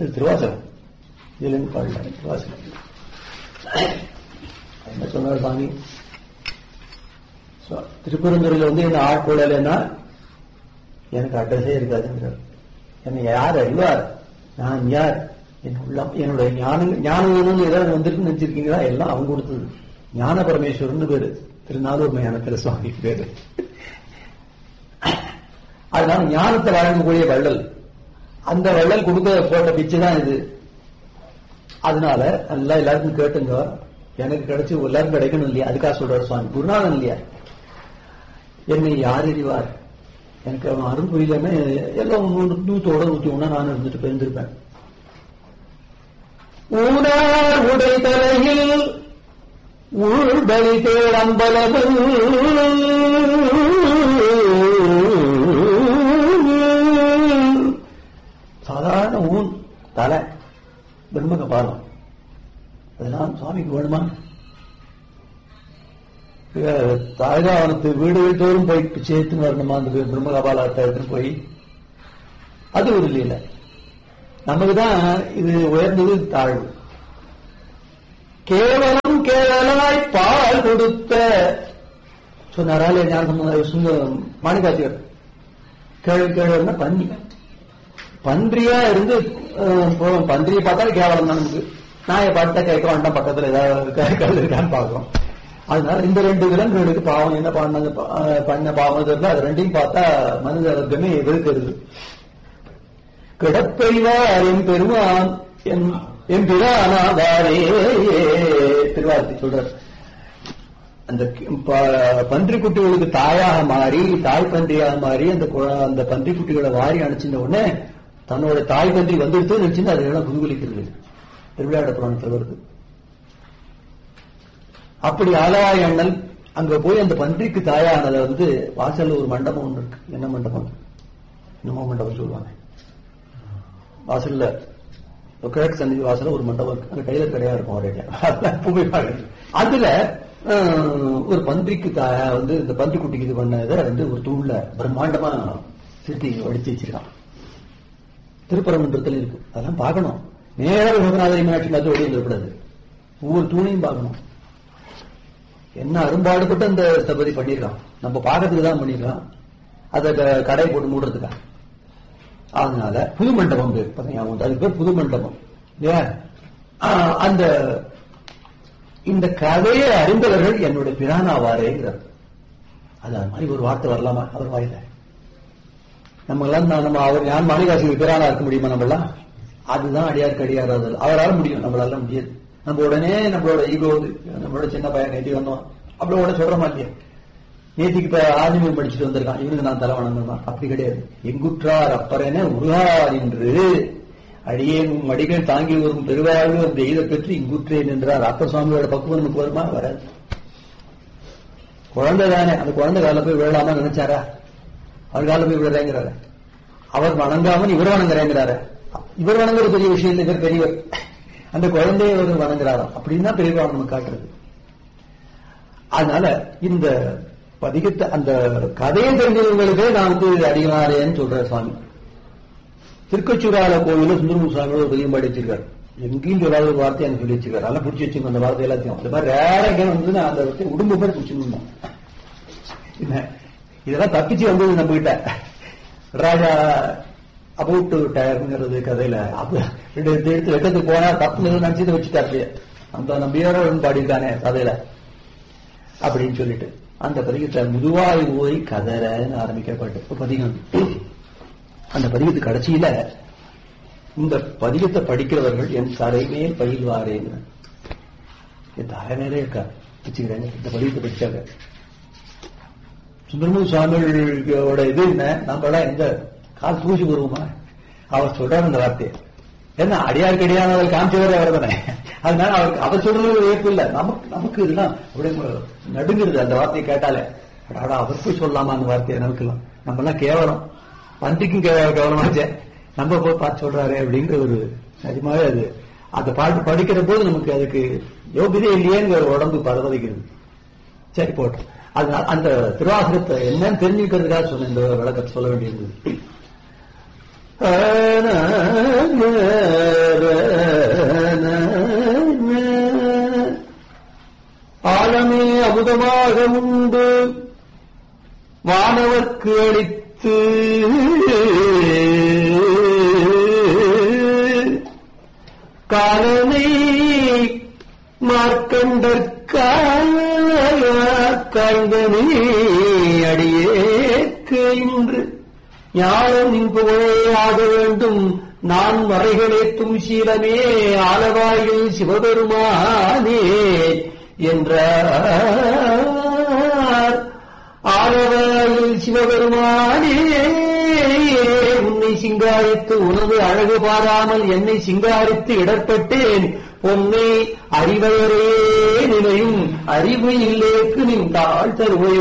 இது திருவாசகம் இதுல இருந்து பாடல திருவாசகம் என்ன சொன்னார் சாமி So, திருப்பெருந்துறையில வந்து என்ன ஆட்கொள்ளலைன்னா எனக்கு அட்ரஸே இருக்காதுங்கிறார் என்னை யார் அறிவார் நான் யார் என் உள்ளம் என்னுடைய ஞானம் ஞானம் வேணும்னு ஏதாவது வந்திருக்குன்னு நினைச்சிருக்கீங்களா எல்லாம் அவங்க கொடுத்தது ஞான பரமேஸ்வரன் பேரு திருநாளூர் மயானத்துல சுவாமி பேரு அதனால ஞானத்தை வழங்கக்கூடிய வள்ளல் அந்த வள்ளல் கொடுக்க போட்ட பிச்சை தான் இது அதனால நல்லா எல்லாருக்கும் கேட்டுங்க எனக்கு கிடைச்சு எல்லாரும் கிடைக்கணும் இல்லையா அதுக்காக சொல்றாரு சுவாமி குருநாதன் இல்லையா என்னை யார் அறிவார் எனக்கு அவன் அருள் புரியலன்னா எல்லாம் நூ- நூத்தோட நூத்தி ஒண்ணா நான் இருந்துட்டு போயிருந்திருப்பேன் ஊனார் உடை தலையில் உள்பலி தேடம்பலமும் சாதாரண ஊன் தலை பிரம்ம கபாலம் அதெல்லாம் சுவாமிக்கு வேணுமா தாழ்காவனத்து வீடுகள் தோறும் போய் சேர்த்துன்னு வரணுமா அந்த பிரம்ம கபாலத்தை எடுத்துன்னு போய் அது ஒரு இல்ல நமக்கு தான் இது உயர்ந்தது தாழ்வு கேவலம் கேவலாய் பால் கொடுத்த சொன்னாராலே ஞானம் மாணிகாச்சியர் கேள்வி கேள்வின்னா பன்னி பன்றியா இருந்து அஹ், போ- பன்றியை பார்த்தாலும் கேவலம் தான் நமக்கு நாயை பார்த்தா கேட்க வேண்டாம் பக்கத்துல ஏதாவது கல் இருக்கான்னு பார்க்கிறோம் அதனால இந்த ரெண்டு விலங்குகளுக்கு பாவம் என்ன பண்ணாங்க ப- அஹ், பண்ண பாவம் தெரியல அது ரெண்டையும் பார்த்தா மனித வர்க்கமே வெறுக்கிறது கிடப்பெய்வார் என் பெருமான் என் என் பிரானாவாரே திருவார்த்தை சொல்றார் அந்த ப- பன்றிக் குட்டிகளுக்கு தாயாக மாறி தாய் பன்றியாக மாறி அந்த குழ- அந்த பன்றிக் குட்டிகளை வாரி அனுப்பிச்சிருந்த உடனே தன்னோட தாய் பன்றி வந்துடுத்து நினைச்சுன்னு அதெல்லாம் குதுகுலிக்கிறது திருவிளையாட புராணத்தில் வருது அப்படி ஆலவாய் அண்ணல் அங்க போய் அந்த பன்றிக்கு தாயானதை வந்து வாசல்ல ஒரு மண்டபம் ஒன்று இருக்கு என்ன மண்டபம் என்னமோ மண்டபம் சொல்லுவாங்க வாசல்ல ஒரு கிழக்கு சந்நிதி வாசல்ல ஒரு மண்டபம் இருக்கு அங்க கையில கடையா இருக்கும் ஒரே பூமி பாருங்க அதுல அஹ், ஒரு பன்றிக்கு தாயா வந்து இந்த பன்றி குட்டிக்கு இது பண்ணதை வந்து ஒரு தூண்ல பிரம்மாண்டமா திருத்தி வடிச்சு வச்சிருக்கான் திருப்பரங்குன்றத்தில் இருக்கு அதெல்லாம் பார்க்கணும் நேர விமகநாதரி மீனாட்சி பார்த்து ஓடி வந்துடக்கூடாது ஒவ்வொரு தூணையும் பார்க்கணும் என்ன அரும்பாடுபட்டு அந்த ஸ்தபதி பண்ணிருக்கான் நம்ம பார்க்கறதுக்கு தான் பண்ணிருக்கான் அதை க- கடை போட்டு மூடுறதுக்கா அதனால புது மண்டபம் பேர் பார்த்தீங்க அதுக்கு பேர் புது மண்டபம் இல்லையா ஆஹ், அந்த இந்த கதையை அறிந்தவர்கள் என்னுடைய பிரானாவாரேங்கிறார் அது அது மாதிரி ஒரு வார்த்தை வரலாமா அவர் வாயில நம்ம எல்லாம் நான் நம்ம அவர் ஞான் மாணிகாசி பிரானா இருக்க முடியுமா நம்மளாம் அதுதான் அடியாருக்கு அடியார் அது அவரால முடியும் நம்மளால முடியாது நம்ம உடனே நம்மளோட ஈகோ நம்மளோட சின்ன பையன் நேத்தி வந்தோம் அப்படி உடனே சொல்றோமா இல்லையா நேத்திக்கு இப்ப ஆதிமம் படிச்சுட்டு வந்திருக்கான் இவனுக்கு நான் தலை வணங்கணும் அப்படி கிடையாது எங்குற்றார் அப்பறென உருகார் என்று அடியேன் மடிகள் தாங்கி வரும் பெருவாழ்வு அந்த எய்த பெற்று இங்குற்றேன் என்றார் அப்பர் சுவாமியோட பக்குவம் நமக்கு வருமா வராது குழந்தை தானே அந்த குழந்தை கால போய் விழலாமா நினைச்சாரா அவர் கால போய் விழுறேங்கிறாரு அவர் வணங்காமல் இவர் வணங்குறேங்கிறாரு இவர் வணங்குற பெரிய விஷயம் இல்லை இவர் பெரியவர் அந்த குழந்தையை அவர் வணங்குறாராம் அப்படின்னு பெரியவா நமக்கு காட்டுறது அதனால இந்த பதிகத்தை அந்த கதையை தெரிஞ்சவங்களுக்கே நான் வந்து அடியாரேன்னு சொல்றேன் சுவாமி திருக்கச்சூரால கோவில சுந்தரமு சுவாமியோட ஒரு பதிகம் பாடி வச்சிருக்காரு எங்கேயும் ஏதாவது ஒரு வார்த்தை எனக்கு சொல்லி வச்சிருக்காரு நல்லா பிடிச்சி வச்சுங்க அந்த வார்த்தை எல்லாத்தையும் அந்த மாதிரி ரேர எங்கேயும் வந்து நான் அந்த வார்த்தையை உடம்பு மாதிரி பிடிச்சிருந்தோம் என்ன இதெல்லாம் தப்பிச்சு வந்தது நம்ம கிட்ட ராஜா அபவுட் டயர்ங்கிறது கதையில அப்ப ரெண்டு எடுத்து எடுத்து வெட்டத்துக்கு போனா தப்பு நினைச்சு வச்சுட்டாரு அந்த நம்பியார பாடியிருக்கானே கதையில அப்படின்னு சொல்லிட்டு அந்த பதிகத்தை முதுவாய் ஓய் கதறன்னு ஆரம்பிக்கப்பட்டு ஒரு பதிகம் அந்த பதிகத்து கடைசியில இந்த பதிகத்தை படிக்கிறவர்கள் என் தரைமேல் பயில்வாரேன்னு என் தலை மேலே இருக்கா வச்சுக்கிறேங்க இந்த பதிகத்தை படிச்சாங்க சுந்தரமூர் சுவாமிகளோட இது என்ன நம்மளாம் எந்த கால் தூசி வருவோமா அவர் சொல்றாரு அந்த வார்த்தையை ஏன்னா அடியாருக்கு அடியானவர் காமிச்சவரே அவர் தானே அதனால அவருக்கு அவர் சொல்றது ஏற்பு இல்ல நமக்கு நமக்கு இதெல்லாம் அப்படியே நடுங்குறது அந்த வார்த்தையை கேட்டாலே அடாடா அவர் போய் சொல்லலாமா அந்த வார்த்தையை நமக்குலாம் நம்ம எல்லாம் கேவலம் பன்றிக்கும் கே- கேவலமாச்சே நம்ம போய் பார்த்து சொல்றாரு அப்படிங்கிற ஒரு நிஜமாவே அது அந்த பாட்டு படிக்கிற போது நமக்கு அதுக்கு யோகியதே இல்லையேங்கிற ஒரு உடம்பு பரவதைக்கிறது சரி போட்டோம் அதனால அந்த திருவாசகத்தை என்னன்னு தெரிஞ்சுக்கிறதுக்காக சொன்ன இந்த விளக்கத்தை சொல்ல வேண்டியது காலனை மார்க்கண்டற்காய்ந்தனே அடியேற்கு இன்று ஞானம் நின் புகழே ஆக வேண்டும் நான் வரைகளேத்தும் சீலமே ஆலவாயில் சிவபெருமானே என்றார் ஆலவாயில் சிவபெருமானே உன்னை சிங்காரித்து உனது அழகு பாராமல் என்னை சிங்காரித்து இடர்பட்டேன் பொன்னை அறிவையரே நினையும் அறிவு இல்லேக்கு நின் தாழ் தருவை